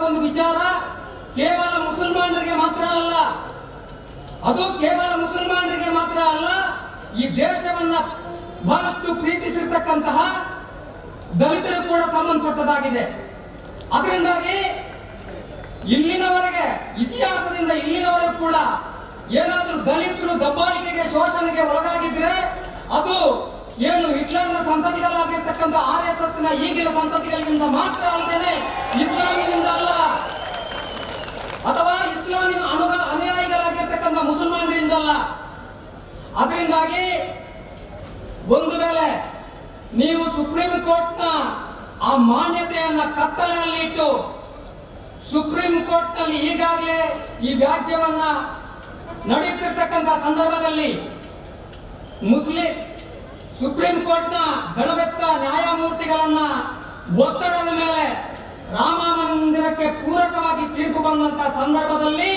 ಒಂದು ವಿಚಾರ ಕೇವಲ ಮುಸಲ್ಮಾನರಿಗೆ ಮಾತ್ರ ಅಲ್ಲ ಅದು ಕೇವಲ ಮುಸಲ್ಮಾನರಿಗೆ ಮಾತ್ರ ಅಲ್ಲ ಈ ದೇಶವನ್ನ ಬಹಳಷ್ಟು ಪ್ರೀತಿಸಿರ್ತಕ್ಕಂತಹ ದಲಿತರು ಕೂಡ ಸಂಬಂಧಪಟ್ಟದಾಗಿದೆ ಅದರಿಂದಾಗಿ ಇಲ್ಲಿನವರೆಗೆ ಇತಿಹಾಸದಿಂದ ಇಲ್ಲಿನವರೆಗೂ ಕೂಡ ಏನಾದರೂ ದಲಿತರು ದಬ್ಬಾಳಿಕೆಗೆ ಶೋಷಣೆಗೆ ಒಳಗಾಗಿದ್ರೆ ಅದು ಏನು ಹಿಟ್ಲರ್ನ ಸಂತತಿಗಳಾಗಿರ್ತಕ್ಕಂಥ ಆರ್ ಎಸ್ ಎಸ್ ನ ಈಗಿನ ಸಂತತಿಗಳಿಂದ ಮಾತ್ರ ಅಲ್ಲದೆ ಇಸ್ಲಾಮಿನಿಂದ ಅಲ್ಲ ಅಥವಾ ಇಸ್ಲಾಮಿನ ಅನುಗ ಅನುಯಾಯಿಗಳಾಗಿರ್ತಕ್ಕಂಥ ಮುಸಲ್ಮಾನರಿಂದ ಅಲ್ಲ ಅದರಿಂದಾಗಿ ಒಂದು ವೇಳೆ ನೀವು ಸುಪ್ರೀಂ ಕೋರ್ಟ್ನ ಆ ಮಾನ್ಯತೆಯನ್ನ ಕತ್ತಲೆಯಲ್ಲಿ ಇಟ್ಟು ಸುಪ್ರೀಂ ಕೋರ್ಟ್ನಲ್ಲಿ ಈಗಾಗಲೇ ಈ ವ್ಯಾಜ್ಯವನ್ನ ನಡೆಯುತ್ತಿರ್ತಕ್ಕಂಥ ಸಂದರ್ಭದಲ್ಲಿ ಮುಸ್ಲಿಂ ಸುಪ್ರೀಂ ಕೋರ್ಟ್ನ ಗಣವೆತ್ತ ನ್ಯಾಯಮೂರ್ತಿಗಳನ್ನ ಒತ್ತಡದ ಮೇಲೆ ರಾಮ ಮಂದಿರಕ್ಕೆ ಪೂರಕವಾಗಿ ತೀರ್ಪು ಬಂದಂತ ಸಂದರ್ಭದಲ್ಲಿ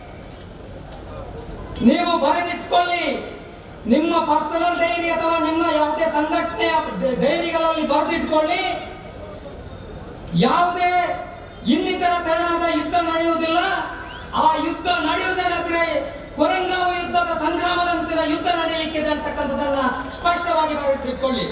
ನೀವು ಬರೆದಿಟ್ಕೊಳ್ಳಿ ನಿಮ್ಮ ಪರ್ಸನಲ್ ಡೈರಿ ಅಥವಾ ನಿಮ್ಮ ಯಾವುದೇ ಸಂಘಟನೆಯ ಡೈರಿಗಳಲ್ಲಿ ಬರೆದಿಟ್ಕೊಳ್ಳಿ ಯಾವುದೇ ಇನ್ನಿತರ ತೆರನಾದ ಯುದ್ಧ ನಡೆಯುವುದಿಲ್ಲ ಆ ಯುದ್ಧ ನಡೆಯುವುದೇನಾದ್ರೆ ಕೊರಂಗಾವು ಯುದ್ಧದ ಸಂಗ್ರಾಮದಂತಿನ ಯುದ್ಧ ನಡೆಯಲಿಕ್ಕಿದೆ ಅಂತಕ್ಕಂಥದ್ದನ್ನ ಸ್ಪಷ್ಟವಾಗಿ ಬರೆದಿಟ್ಕೊಳ್ಳಿ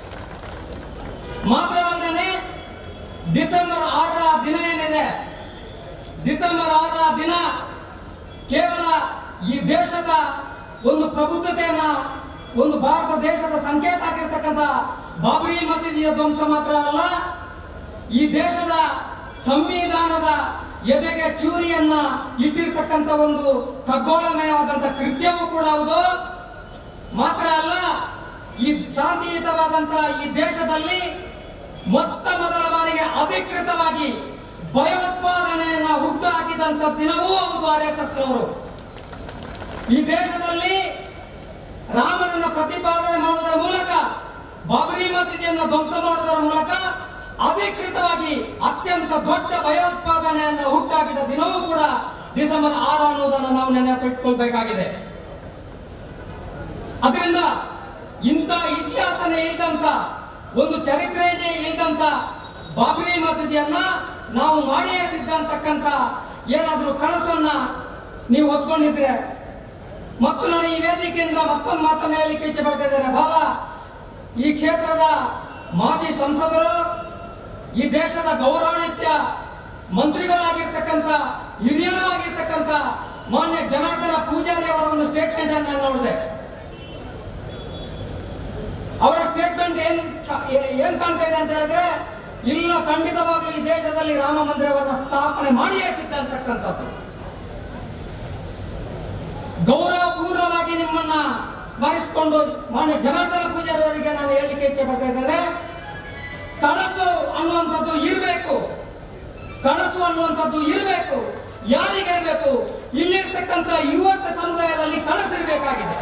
ಮಾತ್ರವಲ್ಲದೆ ಡಿಸೆಂಬರ್ ಆರರ ದಿನ ಏನಿದೆ ಡಿಸೆಂಬರ್ ಆರರ ದಿನ ಕೇವಲ ಈ ದೇಶದ ಒಂದು ಪ್ರಬುದ್ಧತೆಯನ್ನ ಒಂದು ಭಾರತ ದೇಶದ ಸಂಕೇತ ಆಗಿರ್ತಕ್ಕಂಥ ಬಾಬರಿ ಮಸೀದಿಯ ಧ್ವಂಸ ಮಾತ್ರ ಅಲ್ಲ ಈ ದೇಶದ ಸಂವಿಧಾನದ ಎದೆಗೆ ಚೂರಿಯನ್ನ ಇಟ್ಟಿರ್ತಕ್ಕಂಥ ಒಂದು ಖಗೋಳಮಯವಾದಂಥ ಕೃತ್ಯವೂ ಕೂಡ ಹೌದು ಮಾತ್ರ ಅಲ್ಲ ಈ ಶಾಂತಿಯುತವಾದಂತಹ ಈ ದೇಶದಲ್ಲಿ ಮೊತ್ತ ಮೊದಲ ಬಾರಿಗೆ ಅಧಿಕೃತವಾಗಿ ಭಯೋತ್ಪಾದನೆಯನ್ನ ಹುಟ್ಟು ಹಾಕಿದಂತ ದಿನವೂ ಹೌದು ಆರ್ ಎಸ್ ಎಸ್ ಅವರು ಈ ದೇಶದಲ್ಲಿ ರಾಮನನ್ನ ಪ್ರತಿಪಾದನೆ ಮಾಡುವುದರ ಮೂಲಕ ಬಾಬರಿ ಮಸೀದಿಯನ್ನು ಧ್ವಂಸ ಮಾಡುವುದರ ಮೂಲಕ ಅಧಿಕೃತವಾಗಿ ಅತ್ಯಂತ ದೊಡ್ಡ ಭಯೋತ್ಪಾದನೆಯನ್ನ ಹುಟ್ಟಾಕಿದ ದಿನವೂ ಕೂಡ ಡಿಸೆಂಬರ್ ಆರು ಅನ್ನೋದನ್ನು ನಾವು ನೆನಪಿಟ್ಕೊಳ್ಬೇಕಾಗಿದೆ ಅದರಿಂದ ಇಂಥ ಇತಿಹಾಸನೇ ಇಲ್ದಂತ ಒಂದು ಚರಿತ್ರೆಯೇ ಇಲ್ದಂತ ಬಾಬರಿ ಮಸೀದಿಯನ್ನ ನಾವು ಮಾಡಿಯೇ ಸಿದ್ಧಂತಕ್ಕಂತ ಏನಾದ್ರೂ ಕನಸನ್ನ ನೀವು ಹೊತ್ಕೊಂಡಿದ್ರೆ ಮತ್ತು ನಾನು ಈ ವೇದಿಕೆಯಿಂದ ಮತ್ತೊಂದು ಮಾತನ್ನ ಹೇಳಲಿಕ್ಕೆ ಇಚ್ಛೆ ಪಡ್ತಾ ಇದ್ದೇನೆ ಬಹಳ ಈ ಕ್ಷೇತ್ರದ ಮಾಜಿ ಸಂಸದರು ಈ ದೇಶದ ಗೌರವಾನ್ವಿತ ಮಂತ್ರಿಗಳಾಗಿರ್ತಕ್ಕಂಥ ಹಿರಿಯರು ಆಗಿರ್ತಕ್ಕಂಥ ಮಾನ್ಯ ಜನಾರ್ದನ ಪೂಜಾರಿ ಅವರ ಒಂದು ಸ್ಟೇಟ್ಮೆಂಟ್ ಅನ್ನು ನಾನು ನೋಡಿದೆ ಅವರ ಸ್ಟೇಟ್ಮೆಂಟ್ ಏನ್ ಕ- ಏ- ಏನ್ ಕಾಣ್ತಾ ಇದೆ ಅಂತ ಹೇಳಿದ್ರೆ ಇಲ್ಲ ಖಂಡಿತವಾಗ್ಲೂ ಈ ದೇಶದಲ್ಲಿ ರಾಮ ಮಂದಿರವನ್ನ ಸ್ಥಾಪನೆ ಮಾಡಿಯೇ ಸಿದ್ಧ ಅಂತಕ್ಕಂಥದ್ದು ಗೌರವಪೂರ್ಣವಾಗಿ ನಿಮ್ಮನ್ನ ಸ್ಮರಿಸಿಕೊಂಡು ಮಾನ್ಯ ಜನಾರ್ದನ ಪೂಜಾರಿ ಅವರಿಗೆ ನಾನು ಹೇಳಲಿಕ್ಕೆ ಇಚ್ಛೆ ಪಡ್ತಾ ಇದ್ದೇನೆ ಕನಸು ಅನ್ನುವಂಥದ್ದು ಇರಬೇಕು ಕನಸು ಅನ್ನುವಂಥದ್ದು ಇರಬೇಕು ಯಾರಿಗೆ ಇರಬೇಕು ಇಲ್ಲಿರ್ತಕ್ಕಂಥ ಯುವಕ ಸಮುದಾಯದಲ್ಲಿ ಕನಸು ಇರಬೇಕಾಗಿದೆ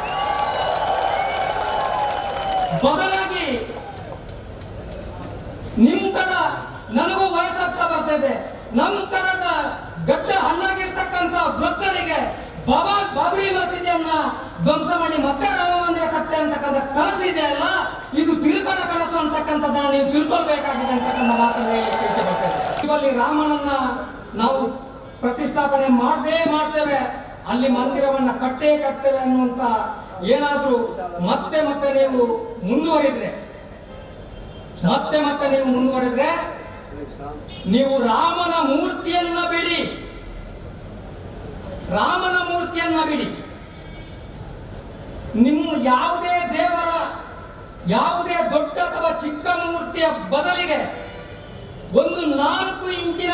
ಬದಲಾಗಿ ನಿಮ್ ತರ ನನಗೂ ವಯಸ್ಸಾಗ್ತಾ ಬರ್ತಾ ಇದೆ ನಮ್ ತರದ ಗಡ್ಡ ಹಣ್ಣಾಗಿರ್ತಕ್ಕಂಥ ವೃದ್ಧರಿಗೆ ಬಾಬಾ ಬಾಬರಿ ಮಸೀದಿಯನ್ನ ಧ್ವಂಸ ಮಾಡಿ ಮತ್ತೆ ರಾಮ ಮಂದಿರ ಕಟ್ಟೆ ಅಂತಕ್ಕಂಥ ಕನಸು ಇದೆಯಲ್ಲ ಇದು ತಿರುಕನ ಕನಸು ಅಂತಕ್ಕಂಥದ್ದನ್ನ ನೀವು ತಿಳ್ಕೊಳ್ಬೇಕಾಗಿದೆ ಅಂತಕ್ಕಂಥ ಮಾತನ್ನ ಹೇಳಲಿಕ್ಕೆ ಇಚ್ಛೆ ಪಡ್ತಾ ಇದ್ದೇನೆ. ಇವಲ್ಲಿ ರಾಮನನ್ನ ನಾವು ಪ್ರತಿಷ್ಠಾಪನೆ ಮಾಡದೇ ಮಾಡ್ತೇವೆ ಅಲ್ಲಿ ಮಂದಿರವನ್ನ ಕಟ್ಟೇ ಕಟ್ತೇವೆ ಅನ್ನುವಂತ ಏನಾದ್ರೂ ಮತ್ತೆ ಮತ್ತೆ ನೀವು ಮುಂದುವರಿದ್ರೆ ಮತ್ತೆ ಮತ್ತೆ ನೀವು ಮುಂದುವರೆದ್ರೆ ನೀವು ರಾಮನ ಮೂರ್ತಿಯನ್ನ ಬಿಡಿ ರಾಮನ ಮೂರ್ತಿಯನ್ನ ಬಿಡಿ ನಿಮ್ಮ ಯಾವುದೇ ದೇವರ ಯಾವುದೇ ದೊಡ್ಡ ಅಥವಾ ಚಿಕ್ಕ ಮೂರ್ತಿಯ ಬದಲಿಗೆ ಒಂದು ನಾಲ್ಕು ಇಂಚಿನ